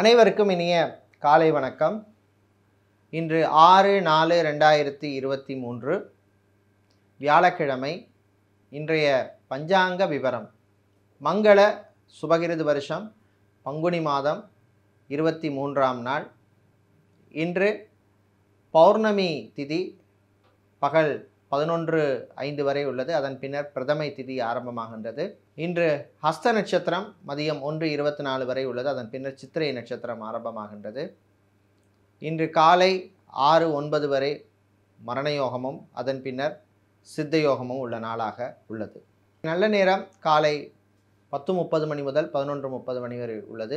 அனைவருக்கும் இனிய காலை வணக்கம் இன்று ஆறு நாலு ரெண்டாயிரத்தி இருபத்தி மூன்று வியாழக்கிழமை இன்றைய பஞ்சாங்க விவரம் மங்கள சுபகிருது வருஷம் பங்குனி மாதம் இருபத்தி மூன்றாம் நாள் இன்று பௌர்ணமி திதி பகல் பதினொன்று ஐந்து வரை உள்ளது அதன் பின்னர் பிரதமை திதி ஆரம்பமாகின்றது இன்று ஹஸ்த நட்சத்திரம் மதியம் ஒன்று இருபத்தி நாலு வரை உள்ளது அதன் பின்னர் சித்திரை நட்சத்திரம் ஆரம்பமாகின்றது இன்று காலை ஆறு ஒன்பது வரை மரண யோகமும் அதன் பின்னர் சித்த யோகமும் உள்ள நாளாக உள்ளது நல்ல நேரம் காலை பத்து முப்பது மணி முதல் பதினொன்று முப்பது மணி வரை உள்ளது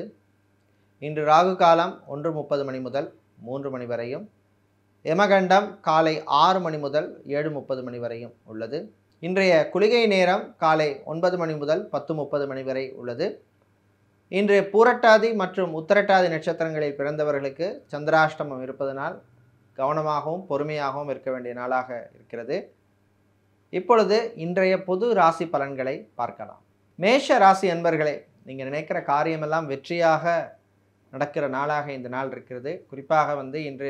இன்று ராகு காலம் ஒன்று முப்பது மணி முதல் மூன்று மணி வரையும் யமகண்டம் காலை ஆறு மணி முதல் ஏழு முப்பது மணி வரையும் உள்ளது இன்றைய குளிகை நேரம் காலை ஒன்பது மணி முதல் பத்து முப்பது மணி வரை உள்ளது இன்று பூரட்டாதி மற்றும் உத்தரட்டாதி நட்சத்திரங்களில் பிறந்தவர்களுக்கு சந்திராஷ்டமம் இருப்பதனால் கவனமாகவும் பொறுமையாகவும் இருக்க வேண்டிய நாளாக இருக்கிறது இப்பொழுது இன்றைய பொது ராசி பலன்களை பார்க்கலாம் மேஷ ராசி அன்பர்களே நீங்கள் நினைக்கிற காரியமெல்லாம் வெற்றியாக நடக்கிற நாளாக இந்த நாள் இருக்கிறது குறிப்பாக வந்து இன்று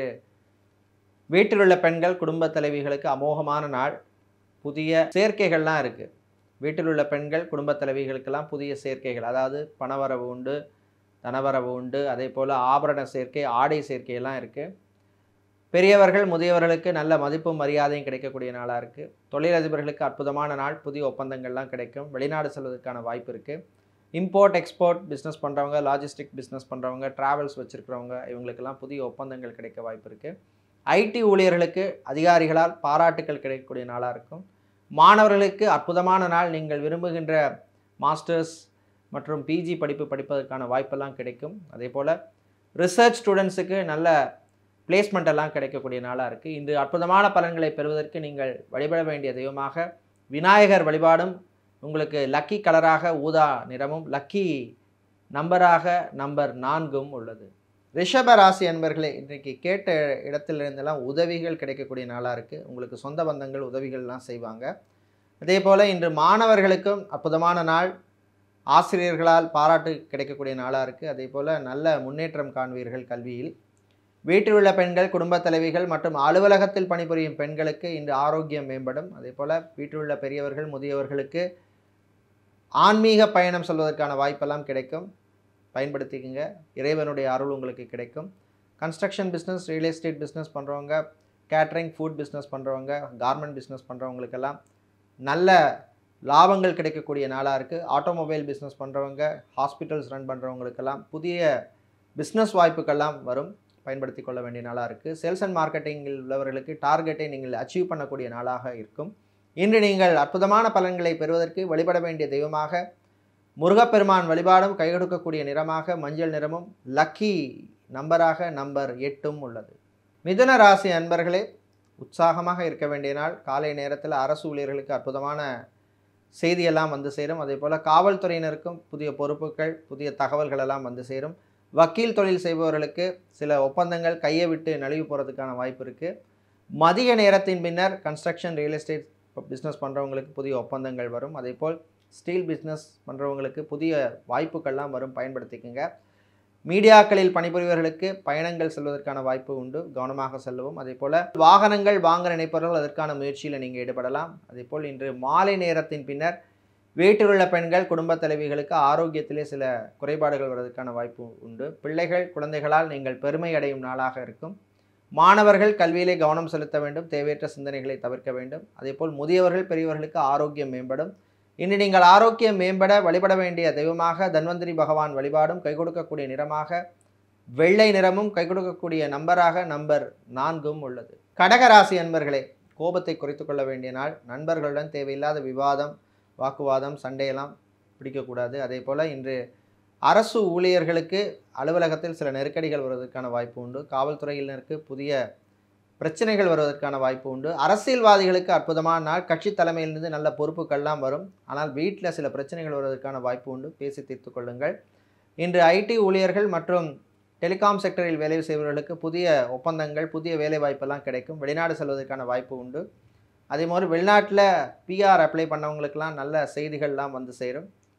வீட்டில் உள்ள பெண்கள் குடும்ப தலைவிகளுக்கு அமோகமான நாள் புதிய சேர்க்கைகள்லாம் இருக்குது வீட்டில் உள்ள பெண்கள் குடும்ப தலைவிகளுக்கெல்லாம் புதிய சேர்க்கைகள் அதாவது பணவரவு உண்டு தனவரவு உண்டு அதே போல் ஆபரண சேர்க்கை ஆடை சேர்க்கையெல்லாம் இருக்குது பெரியவர்கள் முதியவர்களுக்கு நல்ல மதிப்பும் மரியாதையும் கிடைக்கக்கூடிய நாளாக இருக்குது தொழிலதிபர்களுக்கு அற்புதமான நாள் புதிய ஒப்பந்தங்கள்லாம் கிடைக்கும் வெளிநாடு செல்வதற்கான வாய்ப்பு இருக்குது இம்போர்ட் எக்ஸ்போர்ட் பிஸ்னஸ் பண்ணுறவங்க லாஜிஸ்டிக் பிஸ்னஸ் பண்ணுறவங்க ட்ராவல்ஸ் வச்சுருக்கிறவங்க இவங்களுக்கெல்லாம் புதிய ஒப்பந்தங்கள் கிடைக்க வாய்ப்பு இருக்குது ஐடி ஊழியர்களுக்கு அதிகாரிகளால் பாராட்டுக்கள் கிடைக்கக்கூடிய நாளாக இருக்கும் மாணவர்களுக்கு அற்புதமான நாள் நீங்கள் விரும்புகின்ற மாஸ்டர்ஸ் மற்றும் பிஜி படிப்பு படிப்பதற்கான வாய்ப்பெல்லாம் கிடைக்கும் அதே போல் ரிசர்ச் ஸ்டூடெண்ட்ஸுக்கு நல்ல பிளேஸ்மெண்ட் எல்லாம் கிடைக்கக்கூடிய நாளாக இருக்குது இன்று அற்புதமான பலன்களை பெறுவதற்கு நீங்கள் வழிபட வேண்டிய தெய்வமாக விநாயகர் வழிபாடும் உங்களுக்கு லக்கி கலராக ஊதா நிறமும் லக்கி நம்பராக நம்பர் நான்கும் உள்ளது ரிஷப ராசி அன்பர்களே இன்றைக்கு கேட்ட இடத்திலிருந்தெல்லாம் உதவிகள் கிடைக்கக்கூடிய நாளாக இருக்குது உங்களுக்கு சொந்த பந்தங்கள் உதவிகள்லாம் செய்வாங்க அதே போல் இன்று மாணவர்களுக்கும் அற்புதமான நாள் ஆசிரியர்களால் பாராட்டு கிடைக்கக்கூடிய நாளாக இருக்குது அதே போல் நல்ல முன்னேற்றம் காண்பீர்கள் கல்வியில் வீட்டில் உள்ள பெண்கள் குடும்ப தலைவிகள் மற்றும் அலுவலகத்தில் பணிபுரியும் பெண்களுக்கு இன்று ஆரோக்கியம் மேம்படும் அதே போல் வீட்டில் உள்ள பெரியவர்கள் முதியவர்களுக்கு ஆன்மீக பயணம் சொல்வதற்கான வாய்ப்பெல்லாம் கிடைக்கும் பயன்படுத்திக்கங்க இறைவனுடைய அருள் உங்களுக்கு கிடைக்கும் construction business real estate business பண்ணுறவங்க கேட்ரிங் ஃபுட் பிஸ்னஸ் பண்ணுறவங்க கார்மெண்ட் பிஸ்னஸ் பண்ணுறவங்களுக்கெல்லாம் நல்ல லாபங்கள் கிடைக்கக்கூடிய நாளாக இருக்குது ஆட்டோமொபைல் பிஸ்னஸ் பண்ணுறவங்க ஹாஸ்பிட்டல்ஸ் ரன் பண்ணுறவங்களுக்கெல்லாம் புதிய பிஸ்னஸ் வாய்ப்புகள்லாம் வரும் பயன்படுத்தி கொள்ள வேண்டிய நாளாக இருக்குது சேல்ஸ் அண்ட் மார்க்கெட்டிங்கில் உள்ளவர்களுக்கு டார்கெட்டை நீங்கள் அச்சீவ் பண்ணக்கூடிய நாளாக இருக்கும் இன்று நீங்கள் அற்புதமான பலன்களை பெறுவதற்கு வழிபட வேண்டிய தெய்வமாக முருகப்பெருமான் வழிபாடும் கை கொடுக்கக்கூடிய நிறமாக மஞ்சள் நிறமும் லக்கி நம்பராக நம்பர் எட்டும் உள்ளது மிதுன ராசி அன்பர்களே உற்சாகமாக இருக்க வேண்டிய நாள் காலை நேரத்தில் அரசு ஊழியர்களுக்கு அற்புதமான செய்தியெல்லாம் வந்து சேரும் அதே போல் காவல்துறையினருக்கும் புதிய பொறுப்புகள் புதிய தகவல்கள் எல்லாம் வந்து சேரும் வக்கீல் தொழில் செய்பவர்களுக்கு சில ஒப்பந்தங்கள் கையை விட்டு நழுவி போகிறதுக்கான வாய்ப்பு இருக்குது மதிய நேரத்தின் பின்னர் கன்ஸ்ட்ரக்ஷன் ரியல் எஸ்டேட் பிஸ்னஸ் பண்ணுறவங்களுக்கு புதிய ஒப்பந்தங்கள் வரும் அதே போல் ஸ்டீல் பிஸ்னஸ் பண்ணுறவங்களுக்கு புதிய வாய்ப்புகள்லாம் வரும் பயன்படுத்திக்கங்க மீடியாக்களில் பணிபுரிவர்களுக்கு பயணங்கள் செல்வதற்கான வாய்ப்பு உண்டு கவனமாக செல்லவும் அதே போல் வாகனங்கள் வாங்க நினைப்பவர்கள் அதற்கான முயற்சியில் நீங்கள் ஈடுபடலாம் அதே போல் இன்று மாலை நேரத்தின் பின்னர் வீட்டில் உள்ள பெண்கள் குடும்ப தலைவிகளுக்கு ஆரோக்கியத்திலே சில குறைபாடுகள் வருவதற்கான வாய்ப்பு உண்டு பிள்ளைகள் குழந்தைகளால் நீங்கள் பெருமை அடையும் நாளாக இருக்கும் மாணவர்கள் கல்வியிலே கவனம் செலுத்த வேண்டும் தேவையற்ற சிந்தனைகளை தவிர்க்க வேண்டும் அதேபோல் முதியவர்கள் பெரியவர்களுக்கு ஆரோக்கியம் மேம்படும் இன்று நீங்கள் ஆரோக்கியம் மேம்பட வழிபட வேண்டிய தெய்வமாக தன்வந்திரி பகவான் வழிபாடும் கை கொடுக்கக்கூடிய நிறமாக வெள்ளை நிறமும் கை கொடுக்கக்கூடிய நம்பராக நம்பர் நான்கும் உள்ளது கடகராசி அன்பர்களே கோபத்தை குறைத்து கொள்ள வேண்டிய நாள் நண்பர்களுடன் தேவையில்லாத விவாதம் வாக்குவாதம் சண்டையெல்லாம் பிடிக்கக்கூடாது அதே போல் இன்று அரசு ஊழியர்களுக்கு அலுவலகத்தில் சில நெருக்கடிகள் வருவதற்கான வாய்ப்பு உண்டு காவல்துறையினருக்கு புதிய பிரச்சனைகள் வருவதற்கான வாய்ப்பு உண்டு அரசியல்வாதிகளுக்கு அற்புதமான நாள் கட்சி தலைமையிலிருந்து நல்ல பொறுப்புகள்லாம் வரும் ஆனால் வீட்டில் சில பிரச்சனைகள் வருவதற்கான வாய்ப்பு உண்டு பேசி தீர்த்து கொள்ளுங்கள் இன்று ஐடி ஊழியர்கள் மற்றும் டெலிகாம் செக்டரில் வேலை செய்பவர்களுக்கு புதிய ஒப்பந்தங்கள் புதிய வேலை வாய்ப்பெல்லாம் கிடைக்கும் வெளிநாடு செல்வதற்கான வாய்ப்பு உண்டு அதே மாதிரி வெளிநாட்டில் பிஆர் அப்ளை பண்ணவங்களுக்கெல்லாம் நல்ல செய்திகள்லாம் வந்து சேரும்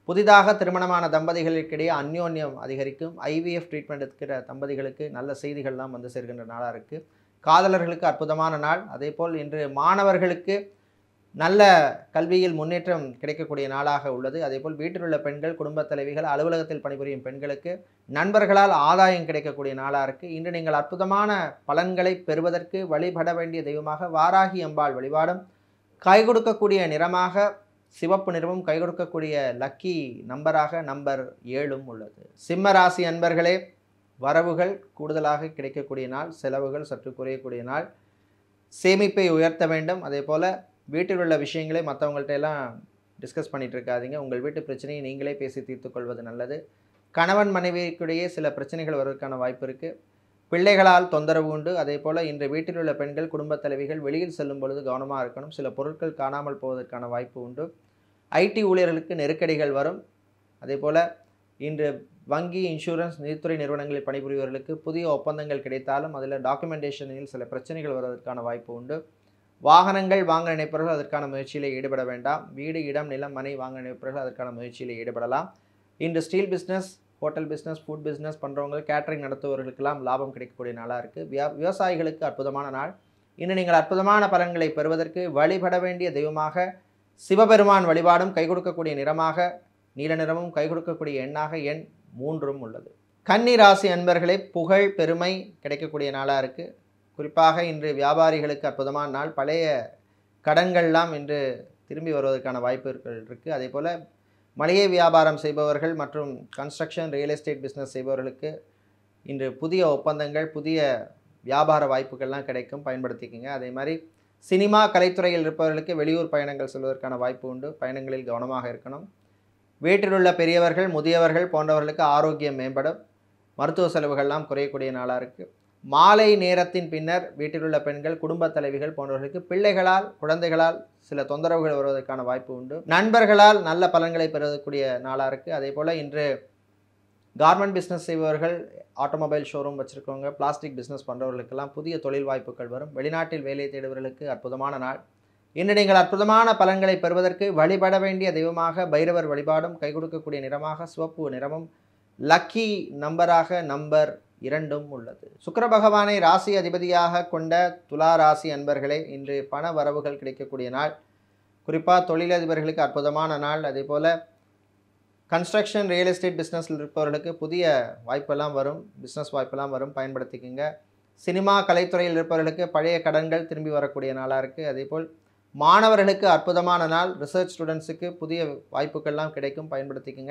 புதிதாக திருமணமான தம்பதிகளுக்கிடையே அந்யோன்யம் அதிகரிக்கும் ஐவிஎஃப் ட்ரீட்மெண்ட் எடுக்கிற தம்பதிகளுக்கு நல்ல செய்திகள்லாம் வந்து சேர்கின்ற நாளாக இருக்குது காதலர்களுக்கு அற்புதமான நாள் அதேபோல் இன்று மாணவர்களுக்கு நல்ல கல்வியில் முன்னேற்றம் கிடைக்கக்கூடிய நாளாக உள்ளது அதேபோல் வீட்டில் உள்ள பெண்கள் குடும்பத் தலைவிகள் அலுவலகத்தில் பணிபுரியும் பெண்களுக்கு நண்பர்களால் ஆதாயம் கிடைக்கக்கூடிய நாளாக இருக்குது இன்று நீங்கள் அற்புதமான பலன்களை பெறுவதற்கு வழிபட வேண்டிய தெய்வமாக வாராகி அம்பாள் வழிபாடும் கை கொடுக்கக்கூடிய நிறமாக சிவப்பு நிறமும் கை கொடுக்கக்கூடிய லக்கி நம்பராக நம்பர் ஏழும் உள்ளது சிம்ம ராசி அன்பர்களே வரவுகள் கூடுதலாக கிடைக்கக்கூடிய நாள் செலவுகள் சற்று குறையக்கூடிய நாள் சேமிப்பை உயர்த்த வேண்டும் அதே போல் வீட்டில் உள்ள விஷயங்களை மற்றவங்கள்ட்ட எல்லாம் டிஸ்கஸ் பண்ணிட்டு இருக்காதீங்க உங்கள் வீட்டு பிரச்சனையை நீங்களே பேசி தீர்த்து கொள்வது நல்லது கணவன் மனைவிக்கிடையே சில பிரச்சனைகள் வருவதற்கான வாய்ப்பு இருக்குது பிள்ளைகளால் தொந்தரவு உண்டு அதே போல் இன்று வீட்டில் உள்ள பெண்கள் குடும்பத் தலைவிகள் வெளியில் செல்லும் பொழுது கவனமாக இருக்கணும் சில பொருட்கள் காணாமல் போவதற்கான வாய்ப்பு உண்டு ஐடி ஊழியர்களுக்கு நெருக்கடிகள் வரும் அதே போல் இன்று வங்கி இன்சூரன்ஸ் நிதித்துறை நிறுவனங்களில் பணிபுரிபவர்களுக்கு புதிய ஒப்பந்தங்கள் கிடைத்தாலும் அதில் டாக்குமெண்டேஷனில் சில பிரச்சனைகள் வருவதற்கான வாய்ப்பு உண்டு வாகனங்கள் வாங்க நினைப்பவர்கள் அதற்கான முயற்சியில் ஈடுபட வேண்டாம் வீடு இடம் நிலம் மனை வாங்க நினைப்பவர்கள் அதற்கான முயற்சியில் ஈடுபடலாம் இன்று steel business hotel business food business பண்ணுறவங்க கேட்டரிங் நடத்துபவர்களுக்கெல்லாம் லாபம் கிடைக்கக்கூடிய நாளாக இருக்குது வியா விவசாயிகளுக்கு அற்புதமான நாள் இன்று நீங்கள் அற்புதமான பலன்களை பெறுவதற்கு வழிபட வேண்டிய தெய்வமாக சிவபெருமான் வழிபாடும் கை கொடுக்கக்கூடிய நிறமாக நீல நிறமும் கை கொடுக்கக்கூடிய எண்ணாக எண் மூன்றும் உள்ளது கன்னி ராசி அன்பர்களே புகழ் பெருமை கிடைக்கக்கூடிய நாளாக இருக்குது குறிப்பாக இன்று வியாபாரிகளுக்கு அற்புதமான நாள் பழைய கடன்கள்லாம் இன்று திரும்பி வருவதற்கான வாய்ப்புகள் இருக்குது அதே போல் மளிகை வியாபாரம் செய்பவர்கள் மற்றும் கன்ஸ்ட்ரக்ஷன் ரியல் எஸ்டேட் பிஸ்னஸ் செய்பவர்களுக்கு இன்று புதிய ஒப்பந்தங்கள் புதிய வியாபார வாய்ப்புகள்லாம் கிடைக்கும் பயன்படுத்திக்கங்க அதே மாதிரி சினிமா கலைத்துறையில் இருப்பவர்களுக்கு வெளியூர் பயணங்கள் செல்வதற்கான வாய்ப்பு உண்டு பயணங்களில் கவனமாக இருக்கணும் வீட்டிலுள்ள பெரியவர்கள் முதியவர்கள் போன்றவர்களுக்கு ஆரோக்கியம் மேம்படும் மருத்துவ செலவுகள்லாம் குறையக்கூடிய நாளாக இருக்குது மாலை நேரத்தின் பின்னர் வீட்டிலுள்ள பெண்கள் குடும்பத் தலைவிகள் போன்றவர்களுக்கு பிள்ளைகளால் குழந்தைகளால் சில தொந்தரவுகள் வருவதற்கான வாய்ப்பு உண்டு நண்பர்களால் நல்ல பலன்களை பெறக்கூடிய நாளாக இருக்குது அதே போல் இன்று கார்மெண்ட் பிஸ்னஸ் செய்பவர்கள் ஆட்டோமொபைல் ஷோரூம் வச்சுருக்கவங்க பிளாஸ்டிக் பிஸ்னஸ் பண்ணுறவர்களுக்கெல்லாம் புதிய தொழில் வாய்ப்புகள் வரும் வெளிநாட்டில் வேலை தேடுபவர்களுக்கு அற்புதமான நாள் இன்று நீங்கள் அற்புதமான பலன்களை பெறுவதற்கு வழிபட வேண்டிய தெய்வமாக பைரவர் வழிபாடும் கை கொடுக்கக்கூடிய நிறமாக சிவப்பு நிறமும் லக்கி நம்பராக நம்பர் இரண்டும் உள்ளது சுக்கிர பகவானை ராசி அதிபதியாக கொண்ட துலா ராசி அன்பர்களே இன்று பண வரவுகள் கிடைக்கக்கூடிய நாள் குறிப்பாக தொழிலதிபர்களுக்கு அற்புதமான நாள் அதே போல் கன்ஸ்ட்ரக்ஷன் ரியல் எஸ்டேட் பிஸ்னஸில் இருப்பவர்களுக்கு புதிய வாய்ப்பெல்லாம் வரும் பிஸ்னஸ் வாய்ப்பெல்லாம் வரும் பயன்படுத்திக்கங்க சினிமா கலைத்துறையில் இருப்பவர்களுக்கு பழைய கடன்கள் திரும்பி வரக்கூடிய நாளாக இருக்குது அதேபோல் மாணவர்களுக்கு அற்புதமான நாள் ரிசர்ச் ஸ்டூடெண்ட்ஸுக்கு புதிய வாய்ப்புகள்லாம் கிடைக்கும் பயன்படுத்திக்கங்க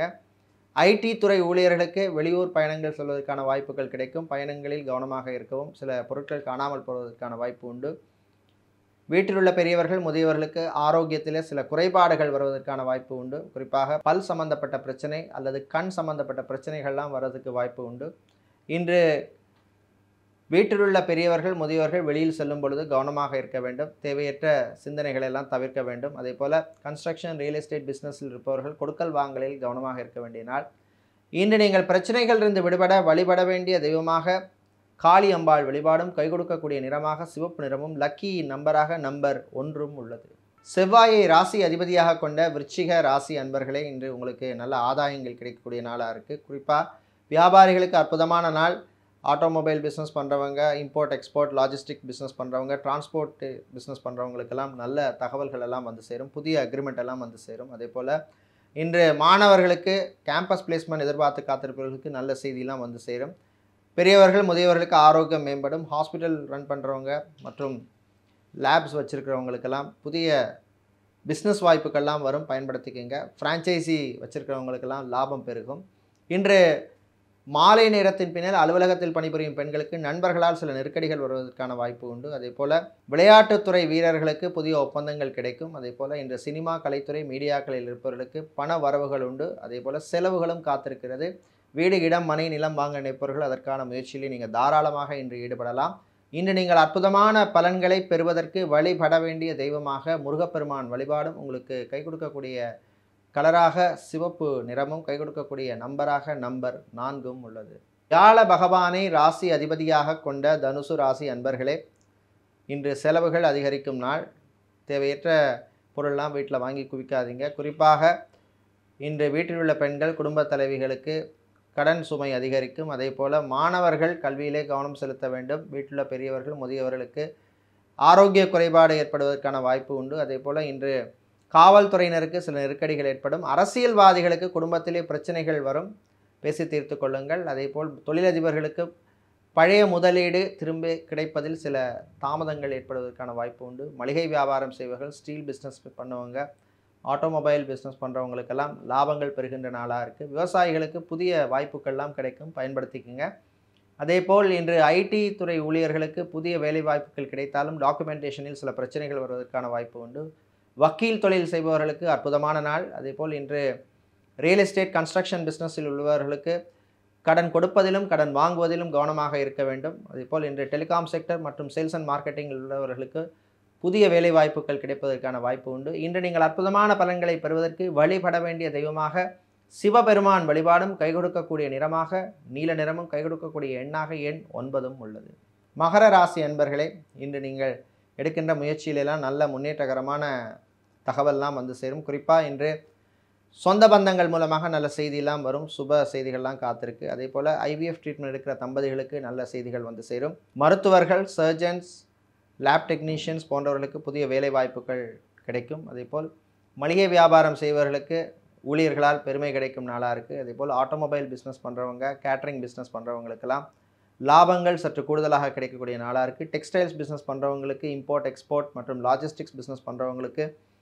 ஐடி துறை ஊழியர்களுக்கு வெளியூர் பயணங்கள் செல்வதற்கான வாய்ப்புகள் கிடைக்கும் பயணங்களில் கவனமாக இருக்கவும் சில பொருட்கள் காணாமல் போவதற்கான வாய்ப்பு உண்டு வீட்டில் உள்ள பெரியவர்கள் முதியவர்களுக்கு ஆரோக்கியத்தில் சில குறைபாடுகள் வருவதற்கான வாய்ப்பு உண்டு குறிப்பாக பல் சம்பந்தப்பட்ட பிரச்சனை அல்லது கண் சம்பந்தப்பட்ட பிரச்சனைகள்லாம் வர்றதுக்கு வாய்ப்பு உண்டு இன்று வீட்டிலுள்ள பெரியவர்கள் முதியவர்கள் வெளியில் செல்லும் பொழுது கவனமாக இருக்க வேண்டும் தேவையற்ற சிந்தனைகளை எல்லாம் தவிர்க்க வேண்டும் அதே போல் கன்ஸ்ட்ரக்ஷன் ரியல் எஸ்டேட் பிஸ்னஸில் இருப்பவர்கள் கொடுக்கல் வாங்கலில் கவனமாக இருக்க வேண்டிய நாள் இன்று நீங்கள் பிரச்சனைகளிலிருந்து விடுபட வழிபட வேண்டிய தெய்வமாக காளி அம்பாள் வழிபாடும் கை கொடுக்கக்கூடிய நிறமாக சிவப்பு நிறமும் லக்கி நம்பராக நம்பர் ஒன்றும் உள்ளது செவ்வாயை ராசி அதிபதியாக கொண்ட விருச்சிக ராசி அன்பர்களே இன்று உங்களுக்கு நல்ல ஆதாயங்கள் கிடைக்கக்கூடிய நாளாக இருக்குது குறிப்பாக வியாபாரிகளுக்கு அற்புதமான நாள் ஆட்டோமொபைல் பிஸ்னஸ் பண்ணுறவங்க இம்போர்ட் எக்ஸ்போர்ட் லாஜிஸ்டிக் பிஸ்னஸ் பண்ணுறவங்க டிரான்ஸ்போர்ட் பிஸ்னஸ் பண்ணுறவங்களுக்கெல்லாம் நல்ல தகவல்கள் எல்லாம் வந்து சேரும் புதிய அக்ரிமெண்ட் எல்லாம் வந்து சேரும் அதே போல் இன்று மாணவர்களுக்கு கேம்பஸ் பிளேஸ்மெண்ட் எதிர்பார்த்து காத்திருப்பவர்களுக்கு நல்ல செய்தியெல்லாம் வந்து சேரும் பெரியவர்கள் முதியவர்களுக்கு ஆரோக்கியம் மேம்படும் ஹாஸ்பிட்டல் ரன் பண்ணுறவங்க மற்றும் லேப்ஸ் வச்சுருக்கிறவங்களுக்கெல்லாம் புதிய பிஸ்னஸ் வாய்ப்புகள்லாம் வரும் பயன்படுத்திக்கங்க ஃப்ரான்ச்சைசி வச்சுருக்கிறவங்களுக்கெல்லாம் லாபம் பெருகும் இன்று மாலை நேரத்தின் பின்னர் அலுவலகத்தில் பணிபுரியும் பெண்களுக்கு நண்பர்களால் சில நெருக்கடிகள் வருவதற்கான வாய்ப்பு உண்டு அதே போல் விளையாட்டுத்துறை வீரர்களுக்கு புதிய ஒப்பந்தங்கள் கிடைக்கும் அதே போல் இன்று சினிமா கலைத்துறை மீடியாக்களில் இருப்பவர்களுக்கு பண வரவுகள் உண்டு அதே போல் செலவுகளும் காத்திருக்கிறது வீடு இடம் மனை நிலம் வாங்க நினைப்பவர்கள் அதற்கான முயற்சியில் நீங்கள் தாராளமாக இன்று ஈடுபடலாம் இன்று நீங்கள் அற்புதமான பலன்களை பெறுவதற்கு வழிபட வேண்டிய தெய்வமாக முருகப்பெருமான் வழிபாடும் உங்களுக்கு கை கொடுக்கக்கூடிய கலராக சிவப்பு நிறமும் கை கொடுக்கக்கூடிய நம்பராக நம்பர் நான்கும் உள்ளது வியாழ பகவானை ராசி அதிபதியாக கொண்ட தனுசு ராசி அன்பர்களே இன்று செலவுகள் அதிகரிக்கும் நாள் தேவையற்ற பொருள்லாம் வீட்டில் வாங்கி குவிக்காதீங்க குறிப்பாக இன்று வீட்டில் உள்ள பெண்கள் குடும்பத் தலைவிகளுக்கு கடன் சுமை அதிகரிக்கும் அதே போல் மாணவர்கள் கல்வியிலே கவனம் செலுத்த வேண்டும் வீட்டிலுள்ள பெரியவர்கள் முதியவர்களுக்கு ஆரோக்கிய குறைபாடு ஏற்படுவதற்கான வாய்ப்பு உண்டு அதே போல் இன்று காவல்துறையினருக்கு சில நெருக்கடிகள் ஏற்படும் அரசியல்வாதிகளுக்கு குடும்பத்திலே பிரச்சனைகள் வரும் பேசி தீர்த்து கொள்ளுங்கள் அதேபோல் தொழிலதிபர்களுக்கு பழைய முதலீடு திரும்ப கிடைப்பதில் சில தாமதங்கள் ஏற்படுவதற்கான வாய்ப்பு உண்டு மளிகை வியாபாரம் செய்வர்கள் ஸ்டீல் பிஸ்னஸ் பண்ணுவங்க ஆட்டோமொபைல் பிஸ்னஸ் பண்ணுறவங்களுக்கெல்லாம் லாபங்கள் பெறுகின்ற நாளாக இருக்குது விவசாயிகளுக்கு புதிய வாய்ப்புகள்லாம் கிடைக்கும் பயன்படுத்திக்கங்க அதேபோல் இன்று ஐடி துறை ஊழியர்களுக்கு புதிய வேலை வாய்ப்புகள் கிடைத்தாலும் டாக்குமெண்டேஷனில் சில பிரச்சனைகள் வருவதற்கான வாய்ப்பு உண்டு வக்கீல் தொழில் செய்பவர்களுக்கு அற்புதமான நாள் அதேபோல் இன்று ரியல் எஸ்டேட் கன்ஸ்ட்ரக்ஷன் பிஸ்னஸில் உள்ளவர்களுக்கு கடன் கொடுப்பதிலும் கடன் வாங்குவதிலும் கவனமாக இருக்க வேண்டும் அதேபோல் இன்று டெலிகாம் செக்டர் மற்றும் சேல்ஸ் அண்ட் மார்க்கெட்டிங்கில் உள்ளவர்களுக்கு புதிய வேலை வாய்ப்புகள் கிடைப்பதற்கான வாய்ப்பு உண்டு இன்று நீங்கள் அற்புதமான பலன்களை பெறுவதற்கு வழிபட வேண்டிய தெய்வமாக சிவபெருமான் வழிபாடும் கை கொடுக்கக்கூடிய நிறமாக நீல நிறமும் கை கொடுக்கக்கூடிய எண்ணாக எண் ஒன்பதும் உள்ளது மகர ராசி அன்பர்களே இன்று நீங்கள் எடுக்கின்ற முயற்சியிலெல்லாம் நல்ல முன்னேற்றகரமான தகவல்லாம் வந்து சேரும் குறிப்பாக இன்று சொந்த பந்தங்கள் மூலமாக நல்ல செய்தியெல்லாம் வரும் சுப செய்திகள்லாம் காத்திருக்கு அதே போல் ஐவிஎஃப் ட்ரீட்மெண்ட் எடுக்கிற தம்பதிகளுக்கு நல்ல செய்திகள் வந்து சேரும் மருத்துவர்கள் சர்ஜன்ஸ் லேப் டெக்னீஷியன்ஸ் போன்றவர்களுக்கு புதிய வேலை வாய்ப்புகள் கிடைக்கும் அதேபோல் மளிகை வியாபாரம் செய்பவர்களுக்கு ஊழியர்களால் பெருமை கிடைக்கும் நாளாக இருக்குது அதேபோல் ஆட்டோமொபைல் பிஸ்னஸ் பண்ணுறவங்க கேட்ரிங் பிஸ்னஸ் பண்ணுறவங்களுக்கெல்லாம் லாபங்கள் சற்று கூடுதலாக கிடைக்கக்கூடிய நாளாக இருக்குது டெக்ஸ்டைல்ஸ் பிஸ்னஸ் பண்ணுறவங்களுக்கு இம்போர்ட் எக்ஸ்போர்ட் மற்றும் லாஜிஸ்டிக்ஸ் பிஸ்னஸ் பண்ணுறவங்களுக்கு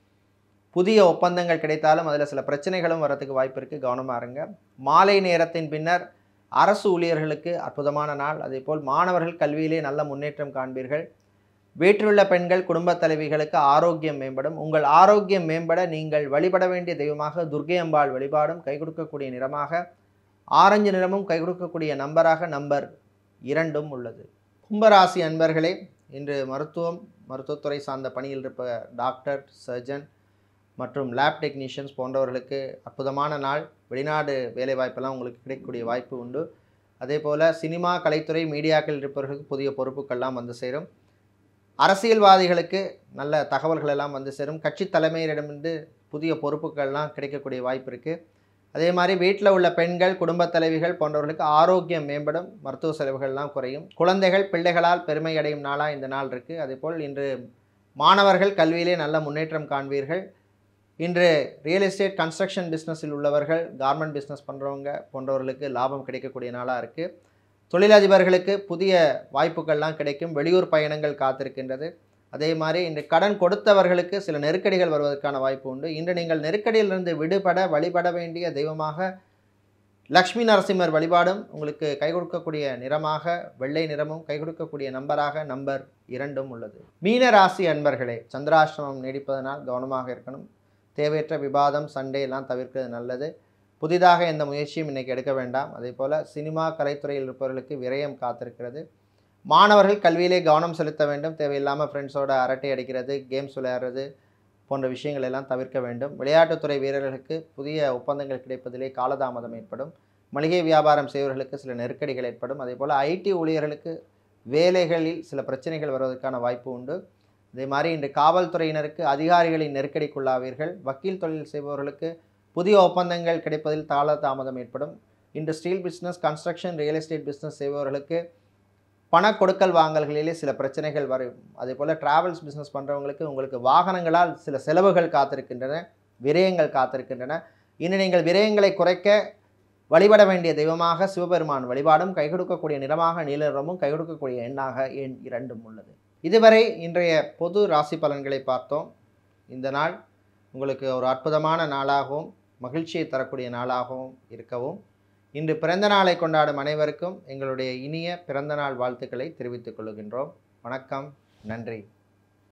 புதிய ஒப்பந்தங்கள் கிடைத்தாலும் அதில் சில பிரச்சனைகளும் வரதுக்கு வாய்ப்பு இருக்குது கவனமாக இருங்க மாலை நேரத்தின் பின்னர் அரசு ஊழியர்களுக்கு அற்புதமான நாள் அதேபோல் மாணவர்கள் கல்வியிலே நல்ல முன்னேற்றம் காண்பீர்கள் வீட்டிலுள்ள பெண்கள் குடும்பத் தலைவிகளுக்கு ஆரோக்கியம் மேம்படும் உங்கள் ஆரோக்கியம் மேம்பட நீங்கள் வழிபட வேண்டிய தெய்வமாக துர்கை அம்பாள் வழிபாடும் கை கொடுக்கக்கூடிய நிறமாக ஆரஞ்சு நிறமும் கை கொடுக்கக்கூடிய நம்பராக நம்பர் இரண்டும் உள்ளது கும்பராசி அன்பர்களே இன்று மருத்துவம் மருத்துவத்துறை சார்ந்த பணியில் இருப்ப டாக்டர் சர்ஜன் மற்றும் லேப் டெக்னீஷியன்ஸ் போன்றவர்களுக்கு அற்புதமான நாள் வெளிநாடு வேலைவாய்ப்பெல்லாம் உங்களுக்கு கிடைக்கக்கூடிய வாய்ப்பு உண்டு அதே போல் சினிமா கலைத்துறை மீடியாக்கள் இருப்பவர்களுக்கு புதிய பொறுப்புக்கள்லாம் வந்து சேரும் அரசியல்வாதிகளுக்கு நல்ல தகவல்கள் எல்லாம் வந்து சேரும் கட்சி தலைமையரிடமிருந்து புதிய பொறுப்புகள்லாம் கிடைக்கக்கூடிய வாய்ப்பு இருக்குது அதே மாதிரி வீட்டில் உள்ள பெண்கள் குடும்பத் தலைவிகள் போன்றவர்களுக்கு ஆரோக்கியம் மேம்படும் மருத்துவ செலவுகள்லாம் குறையும் குழந்தைகள் பிள்ளைகளால் பெருமை அடையும் நாளாக இந்த நாள் இருக்குது அதேபோல் இன்று மாணவர்கள் கல்வியிலே நல்ல முன்னேற்றம் காண்பீர்கள் இன்று ரியல் எஸ்டேட் கன்ஸ்ட்ரக்ஷன் பிஸ்னஸில் உள்ளவர்கள் கார்மெண்ட் பிஸ்னஸ் பண்ணுறவங்க போன்றவர்களுக்கு லாபம் கிடைக்கக்கூடிய நாளாக இருக்குது தொழிலதிபர்களுக்கு புதிய வாய்ப்புகள்லாம் கிடைக்கும் வெளியூர் பயணங்கள் காத்திருக்கின்றது அதே மாதிரி இன்று கடன் கொடுத்தவர்களுக்கு சில நெருக்கடிகள் வருவதற்கான வாய்ப்பு உண்டு இன்று நீங்கள் நெருக்கடியிலிருந்து விடுபட வழிபட வேண்டிய தெய்வமாக லக்ஷ்மி நரசிம்மர் வழிபாடும் உங்களுக்கு கை கொடுக்கக்கூடிய நிறமாக வெள்ளை நிறமும் கை கொடுக்கக்கூடிய நம்பராக நம்பர் இரண்டும் உள்ளது மீன ராசி அன்பர்களே சந்திராஷ்டிரமம் நீடிப்பதனால் கவனமாக இருக்கணும் தேவையற்ற விவாதம் சண்டை எல்லாம் தவிர்க்கிறது நல்லது புதிதாக எந்த முயற்சியும் இன்றைக்கி எடுக்க வேண்டாம் அதே போல் சினிமா கலைத்துறையில் இருப்பவர்களுக்கு விரயம் காத்திருக்கிறது மாணவர்கள் கல்வியிலே கவனம் செலுத்த வேண்டும் தேவையில்லாமல் ஃப்ரெண்ட்ஸோட அரட்டை அடிக்கிறது கேம்ஸ் விளையாடுறது போன்ற விஷயங்கள் எல்லாம் தவிர்க்க வேண்டும் விளையாட்டுத்துறை வீரர்களுக்கு புதிய ஒப்பந்தங்கள் கிடைப்பதிலே காலதாமதம் ஏற்படும் மளிகை வியாபாரம் செய்வர்களுக்கு சில நெருக்கடிகள் ஏற்படும் அதே போல் ஐடி ஊழியர்களுக்கு வேலைகளில் சில பிரச்சனைகள் வருவதற்கான வாய்ப்பு உண்டு அதே மாதிரி இன்று காவல்துறையினருக்கு அதிகாரிகளின் நெருக்கடிக்குள்ளாவீர்கள் வக்கீல் தொழில் செய்பவர்களுக்கு புதிய ஒப்பந்தங்கள் கிடைப்பதில் தாமதம் ஏற்படும் இன்று steel business construction real estate business செய்பவர்களுக்கு பண கொடுக்கல் வாங்கல்களிலே சில பிரச்சனைகள் வரும் அதே போல் டிராவல்ஸ் பிஸ்னஸ் பண்ணுறவங்களுக்கு உங்களுக்கு வாகனங்களால் சில செலவுகள் காத்திருக்கின்றன விரயங்கள் காத்திருக்கின்றன இனி நீங்கள் விரயங்களை குறைக்க வழிபட வேண்டிய தெய்வமாக சிவபெருமான் வழிபாடும் கை கொடுக்கக்கூடிய நிறமாக நீல நிறமும் கை கொடுக்கக்கூடிய எண்ணாக எண் இரண்டும் உள்ளது இதுவரை இன்றைய பொது ராசி பலன்களை பார்த்தோம் இந்த நாள் உங்களுக்கு ஒரு அற்புதமான நாளாகவும் மகிழ்ச்சியை தரக்கூடிய நாளாகவும் இருக்கவும் இன்று பிறந்த நாளை கொண்டாடும் அனைவருக்கும் எங்களுடைய இனிய பிறந்தநாள் வாழ்த்துக்களை தெரிவித்துக் கொள்கின்றோம் வணக்கம் நன்றி